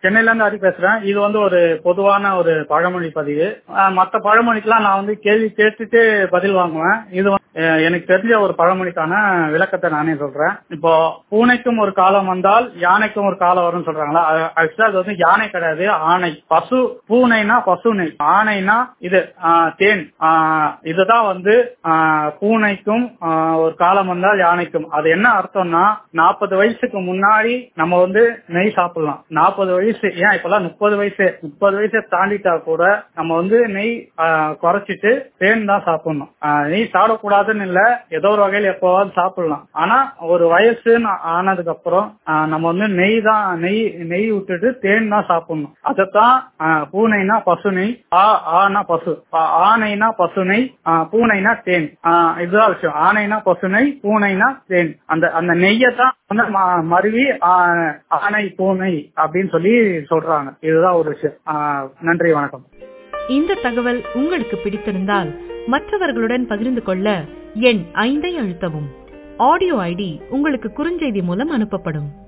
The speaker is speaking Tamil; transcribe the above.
சென்னையில இருந்து ஹரி பேசுறேன் இது வந்து ஒரு பொதுவான ஒரு பழமொழி பதிவு அஹ், மத்த பழமொழிக்கெல்லாம் நான் வந்து கேள்வி கேட்டுட்டு பதில் வாங்குவேன் இது வந்து, அஹ், எனக்கு தெரிஞ்ச ஒரு பழமொழிக்கான விளக்கத்தை நானே சொல்றேன் இப்போ பூனைக்கும் ஒரு காலம் வந்தால் யானைக்கும் ஒரு காலம் வரும்னு சொல்றாங்களா ஆக்சுவலா அது வந்து யானை கிடையாது ஆணை பசு பூனைனா பசுனை ஆணைனா இது ஆஹ், தேன் ஆஹ், இதுதான் வந்து ஆஹ், பூனைக்கும் ஆஹ், ஒரு காலம் வந்தால் யானைக்கும் அது என்ன அர்த்தம்னா நாற்பது வயசுக்கு முன்னாடி நம்ம வந்து நெய் சாப்பிடலாம் நாற்பது வயசு ஏன் இப்பெல்லாம் முப்பது வயசு முப்பது வயசை தாண்டிட்டா கூட நம்ம வந்து நெய் ஆஹ், குறைச்சிட்டு தேன் தான் சாப்பிடணும் ஆஹ், நெய் சாப்பிடக்கூடாதுன்னு இல்ல ஏதோ ஒரு வகையில் எப்போவாவது சாப்பிடலாம் ஆனா ஒரு வயசுன்னு ஆனதுக்கு அப்புறம் ஆஹ், நம்ம வந்து நெய் தான் நெய் நெய் விட்டுட்டு தேன் தான் சாப்பிடணும் அதைத்தான் ஆஹ், பூனைனா பசுனை ஆ ஆனா பசு ஆ- ஆனைனா பசுனை ஆஹ், பூனைனா தேன் ஆஹ், இதுதான் விஷயம் ஆனைனா பசுனை பூனைனா தேன் அந்த அந்த நெய்யை தான் வந்து ம- மருவி ஆஹ், ஆனை பூனை அப்படின்னு சொல்லி சொல்றாங்க இதுதான் ஒரு விஷயம் ஆஹ், நன்றி வணக்கம் இந்த தகவல் உங்களுக்கு பிடித்திருந்தால் மற்றவர்களுடன் பகிர்ந்து கொள்ள எண் ஐந்தை அழுத்தவும் ஆடியோ ஐடி உங்களுக்கு குறுஞ்செய்தி மூலம் அனுப்பப்படும்